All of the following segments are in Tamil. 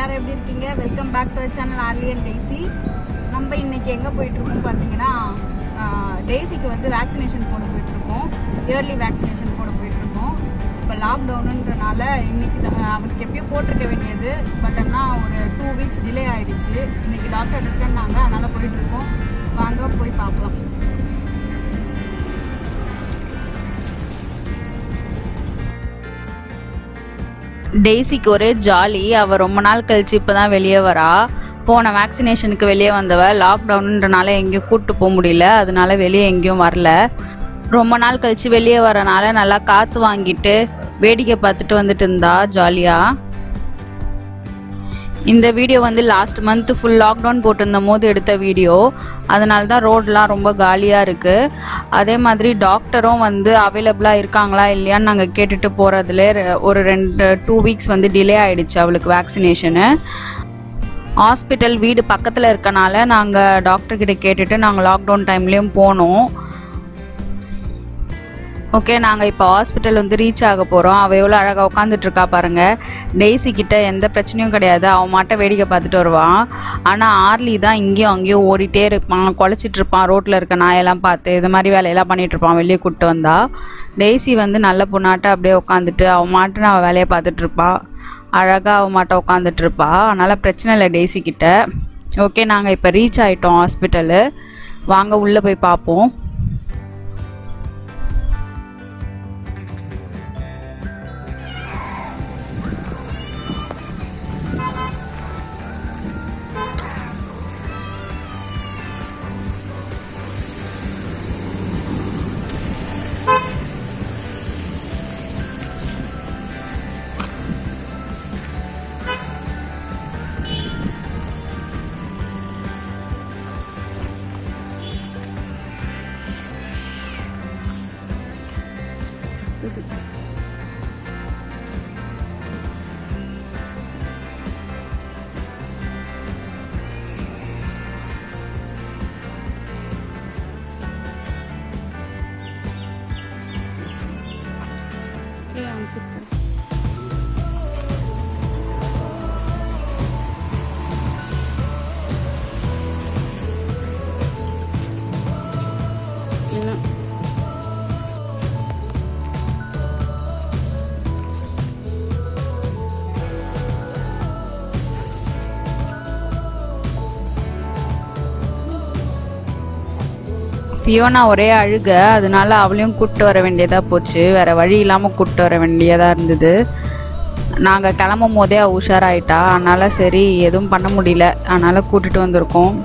எல்லாரும் எப்படி இருக்கீங்க வெல்கம் பேக் டு சேனல் ஆர்லியன் டெய்ஸி நம்ம இன்னைக்கு எங்க போயிட்டு இருக்கோம் பாத்தீங்கன்னா டெய்ஸிக்கு வந்து வேக்சினேஷன் போட போயிட்டு இருக்கோம் இயர்லி வேக்சினேஷன் போட போயிட்டு இருக்கோம் இப்போ லாக்டவுனுன்றனால இன்னைக்கு தான் அவருக்கு எப்பயும் போட்டிருக்க வேண்டியது பட் ஆனால் ஒரு டூ வீக்ஸ் டிலே ஆயிடுச்சு இன்னைக்கு டாக்டர் இருக்கேன்னாங்க அதனால போயிட்டு இருக்கோம் வாங்க போய் பார்க்கலாம் டெய்ஸிக்கு ஒரே ஜாலி அவள் ரொம்ப நாள் கழிச்சு இப்போ தான் வெளியே வரா போன வேக்சினேஷனுக்கு வெளியே வந்தவ லாக்டவுனுன்றனால எங்கேயும் கூப்பிட்டு போக முடியல அதனால வெளியே எங்கேயும் வரல ரொம்ப நாள் கழிச்சு வெளியே வரனால நல்லா காற்று வாங்கிட்டு வேடிக்கை பார்த்துட்டு வந்துட்டு இருந்தா ஜாலியாக இந்த வீடியோ வந்து லாஸ்ட் மந்த் ஃபுல் லாக்டவுன் போட்டிருந்த போது எடுத்த வீடியோ அதனால தான் ரோடெலாம் ரொம்ப காலியாக இருக்குது அதே மாதிரி டாக்டரும் வந்து அவைலபிளாக இருக்காங்களா இல்லையான்னு நாங்கள் கேட்டுட்டு போகிறதுல ஒரு ரெண்டு டூ வீக்ஸ் வந்து டிலே ஆயிடுச்சு அவளுக்கு வேக்சினேஷனு ஹாஸ்பிட்டல் வீடு பக்கத்தில் இருக்கனால நாங்கள் டாக்டர்கிட்ட கேட்டுட்டு நாங்கள் லாக்டவுன் டைம்லேயும் போனோம் ஓகே நாங்கள் இப்போ ஹாஸ்பிட்டல் வந்து ரீச் ஆக போகிறோம் அவள் எவ்வளோ அழகாக உட்காந்துட்டு இருக்கா பாருங்க டெய்ஸி கிட்ட எந்த பிரச்சனையும் கிடையாது அவன் மாட்ட வேடிக்கை பார்த்துட்டு வருவான் ஆனால் ஆர்லி தான் இங்கேயும் அங்கேயும் ஓடிட்டே இருப்பான் குலைச்சிட்டு இருப்பான் ரோட்டில் இருக்க நாயெல்லாம் பார்த்து இது மாதிரி வேலையெல்லாம் பண்ணிட்டு இருப்பான் வெளியே கூப்பிட்டு வந்தா டெய்ஸி வந்து நல்ல பொண்ணாட்ட அப்படியே உட்காந்துட்டு அவன் மாட்டுன்னு அவள் வேலையை பார்த்துட்டு இருப்பா அழகாக அவன் மாட்ட உட்காந்துட்டு இருப்பா அதனால் பிரச்சனை இல்லை டெய்ஸி கிட்ட ஓகே நாங்கள் இப்போ ரீச் ஆகிட்டோம் ஹாஸ்பிட்டலு வாங்க உள்ளே போய் பார்ப்போம் ஃபியோனா ஒரே அழுக அதனால அவளையும் கூப்பிட்டு வர வேண்டியதாக போச்சு வேறு வழி இல்லாமல் கூப்பிட்டு வர வேண்டியதாக இருந்தது நாங்கள் கிளம்பும் போதே அவள் உஷாராயிட்டா அதனால் சரி எதுவும் பண்ண முடியல அதனால் கூட்டிட்டு வந்திருக்கோம்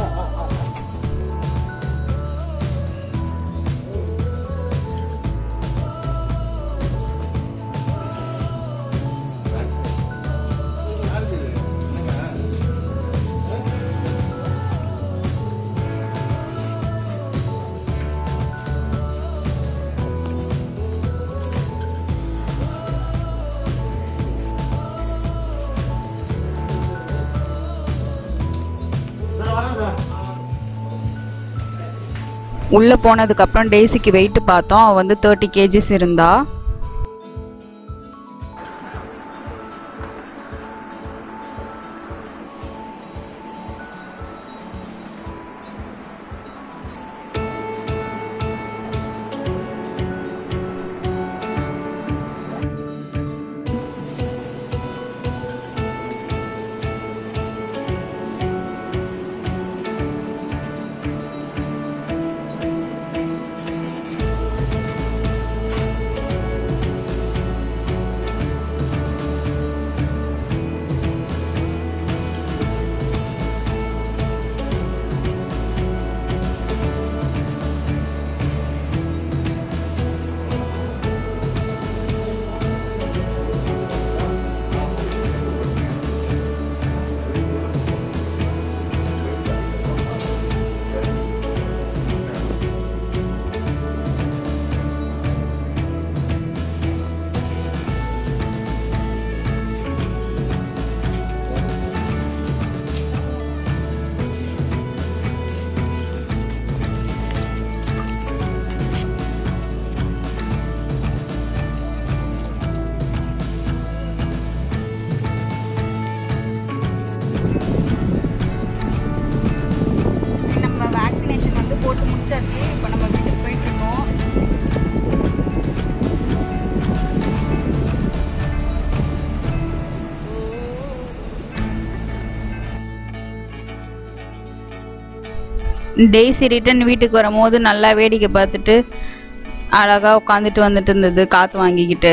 உள்ளே போனதுக்கப்புறம் டெய்ஸிக்கு வெயிட் பார்த்தோம் அவள் வந்து தேர்ட்டி கேஜிஸ் இருந்தா வந்தாச்சு இப்போ நம்ம வீட்டுக்கு போயிட்டு இருக்கோம் டெய்ஸி ரிட்டன் வீட்டுக்கு வரும்போது நல்லா வேடிக்கை பார்த்துட்டு அழகாக உட்காந்துட்டு வந்துட்டு இருந்தது காற்று வாங்கிக்கிட்டு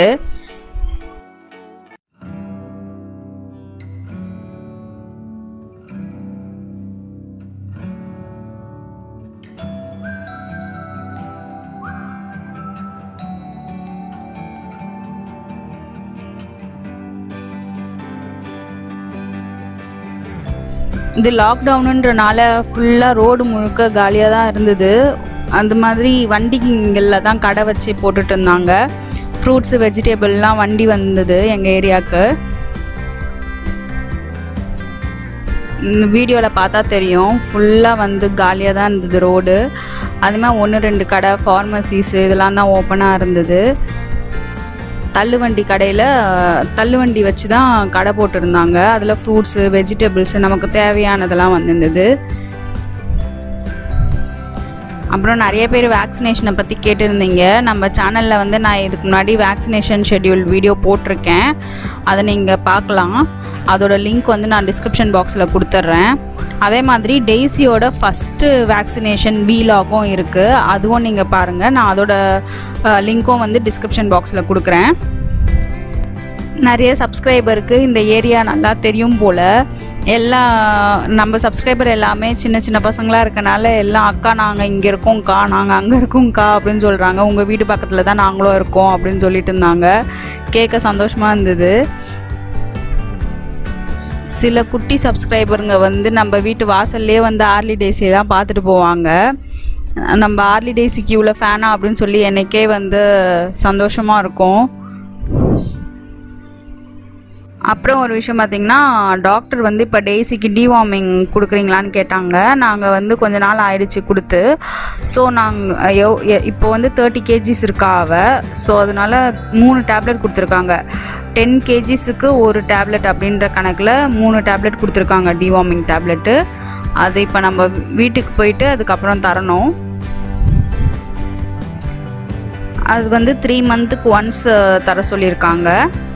இது லாக்டவுனுன்றனால ஃபுல்லாக ரோடு முழுக்க காலியாக தான் இருந்தது அந்த மாதிரி வண்டிங்களில் தான் கடை வச்சு போட்டுட்டு இருந்தாங்க ஃப்ரூட்ஸு வெஜிடபிள்லாம் வண்டி வந்தது எங்கள் ஏரியாவுக்கு இந்த வீடியோவில் பார்த்தா தெரியும் ஃபுல்லாக வந்து காலியாக தான் இருந்தது ரோடு அதுமாதிரி ஒன்று ரெண்டு கடை ஃபார்மசிஸ் இதெல்லாம் தான் ஓப்பனாக இருந்தது தள்ளுவண்டி கடையில் தள்ளுவண்டி வச்சு தான் கடை போட்டிருந்தாங்க அதில் ஃப்ரூட்ஸு வெஜிடபிள்ஸு நமக்கு தேவையானதெல்லாம் வந்திருந்தது அப்புறம் நிறைய பேர் வேக்சினேஷனை பற்றி கேட்டிருந்தீங்க நம்ம சேனலில் வந்து நான் இதுக்கு முன்னாடி வேக்சினேஷன் ஷெட்யூல் வீடியோ போட்டிருக்கேன் அதை நீங்கள் பார்க்கலாம் அதோட லிங்க் வந்து நான் டிஸ்கிரிப்ஷன் பாக்ஸில் கொடுத்துட்றேன் அதே மாதிரி டெய்ஸியோட ஃபஸ்ட்டு வேக்சினேஷன் வீலாகும் இருக்குது அதுவும் நீங்கள் பாருங்கள் நான் அதோட லிங்க்கும் வந்து டிஸ்கிரிப்ஷன் பாக்ஸில் கொடுக்குறேன் நிறைய சப்ஸ்கிரைபருக்கு இந்த ஏரியா நல்லா தெரியும் போல் எல்லா நம்ம சப்ஸ்கிரைபர் எல்லாமே சின்ன சின்ன பசங்களாக இருக்கனால எல்லாம் அக்கா நாங்கள் இங்கே இருக்கோம்க்கா நாங்கள் அங்கே இருக்கோம்க்கா அப்படின்னு சொல்கிறாங்க உங்கள் வீட்டு பக்கத்தில் தான் நாங்களும் இருக்கோம் அப்படின்னு சொல்லிட்டு இருந்தாங்க கேட்க சந்தோஷமாக இருந்தது சில குட்டி சப்ஸ்கிரைபருங்க வந்து நம்ம வீட்டு வாசல்லே வந்து ஆர்லி டேஸிலாம் பார்த்துட்டு போவாங்க நம்ம ஆர்லி டேஸிக்கு இவ்வளோ ஃபேனா அப்படின்னு சொல்லி எனக்கே வந்து சந்தோஷமாக இருக்கும் அப்புறம் ஒரு விஷயம் பார்த்திங்கன்னா டாக்டர் வந்து இப்போ டெய்ஸிக்கு டிவார்மிங் கொடுக்குறீங்களான்னு கேட்டாங்க நாங்கள் வந்து கொஞ்ச நாள் ஆயிடுச்சு கொடுத்து ஸோ நாங்கள் எவ் எ- இப்போ வந்து தேர்ட்டி கேஜிஸ் இருக்கா அவ ஸோ அதனால் மூணு டேப்லெட் கொடுத்துருக்காங்க டென் கேஜிஸுக்கு ஒரு டேப்லெட் அப்படின்ற கணக்கில் மூணு டேப்லெட் கொடுத்துருக்காங்க டிவார்மிங் டேப்லெட்டு அது இப்போ நம்ம வீட்டுக்கு போயிட்டு அதுக்கப்புறம் தரணும் அது வந்து த்ரீ மந்த்துக்கு ஒன்ஸ் தர சொல்லியிருக்காங்க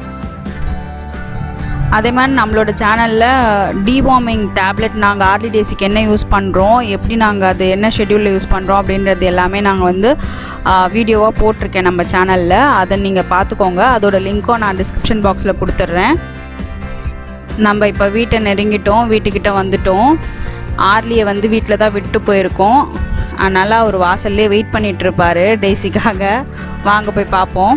அதே மாதிரி நம்மளோட சேனலில் டிவார்மிங் டேப்லெட் நாங்கள் ஆர்லி டேஸுக்கு என்ன யூஸ் பண்ணுறோம் எப்படி நாங்கள் அது என்ன ஷெட்யூலில் யூஸ் பண்ணுறோம் அப்படின்றது எல்லாமே நாங்கள் வந்து வீடியோவாக போட்டிருக்கேன் நம்ம சேனலில் அதை நீங்கள் பார்த்துக்கோங்க அதோட லிங்க்கும் நான் டிஸ்கிரிப்ஷன் பாக்ஸில் கொடுத்துட்றேன் நம்ம இப்போ வீட்டை நெருங்கிட்டோம் வீட்டுக்கிட்ட வந்துட்டோம் ஆர்லியை வந்து வீட்டில் தான் விட்டு போயிருக்கோம் அதனால் அவர் வாசல்லே வெயிட் பண்ணிட்டு இருப்பாரு டெய்ஸிக்காக வாங்க போய் பார்ப்போம்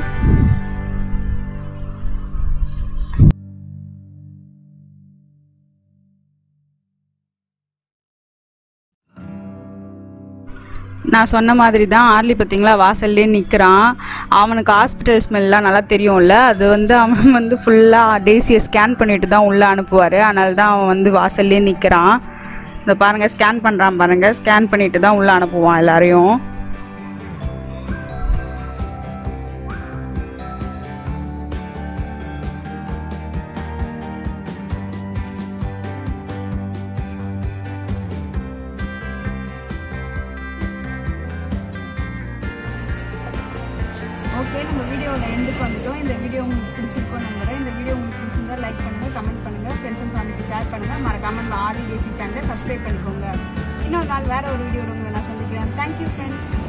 நான் சொன்ன மாதிரி தான் ஆர்லி பார்த்தீங்களா வாசல்லே நிற்கிறான் அவனுக்கு ஹாஸ்பிட்டல் ஸ்மெல்லாம் நல்லா தெரியும்ல அது வந்து அவன் வந்து ஃபுல்லாக டேசியை ஸ்கேன் பண்ணிட்டு தான் உள்ளே அனுப்புவார் அதனால தான் அவன் வந்து வாசல்லே நிற்கிறான் இந்த பாருங்கள் ஸ்கேன் பண்ணுறான் பாருங்கள் ஸ்கேன் பண்ணிட்டு தான் உள்ளே அனுப்புவான் எல்லாரையும் ஓகே நம்ம வீடியோவில் எண்டுக்கு வந்துட்டோம் இந்த வீடியோ உங்களுக்கு பிடிச்சிருக்கோம் நம்புறேன் இந்த வீடியோ உங்களுக்கு பிடிச்சிருந்தா லைக் பண்ணுங்கள் கமெண்ட் பண்ணுங்கள் ஃப்ரெண்ட்ஸ் அண்ட் ஃபேமிலிக்கு ஷேர் பண்ணுங்கள் மறக்காமல் ஆர்இ டேசி சேனலை சப்ஸ்கிரைப் பண்ணிக்கோங்க இன்னொரு நாள் வேற ஒரு வீடியோட உங்களை நான் சந்திக்கிறேன் தேங்க்யூ ஃப்ரெண்ட்ஸ்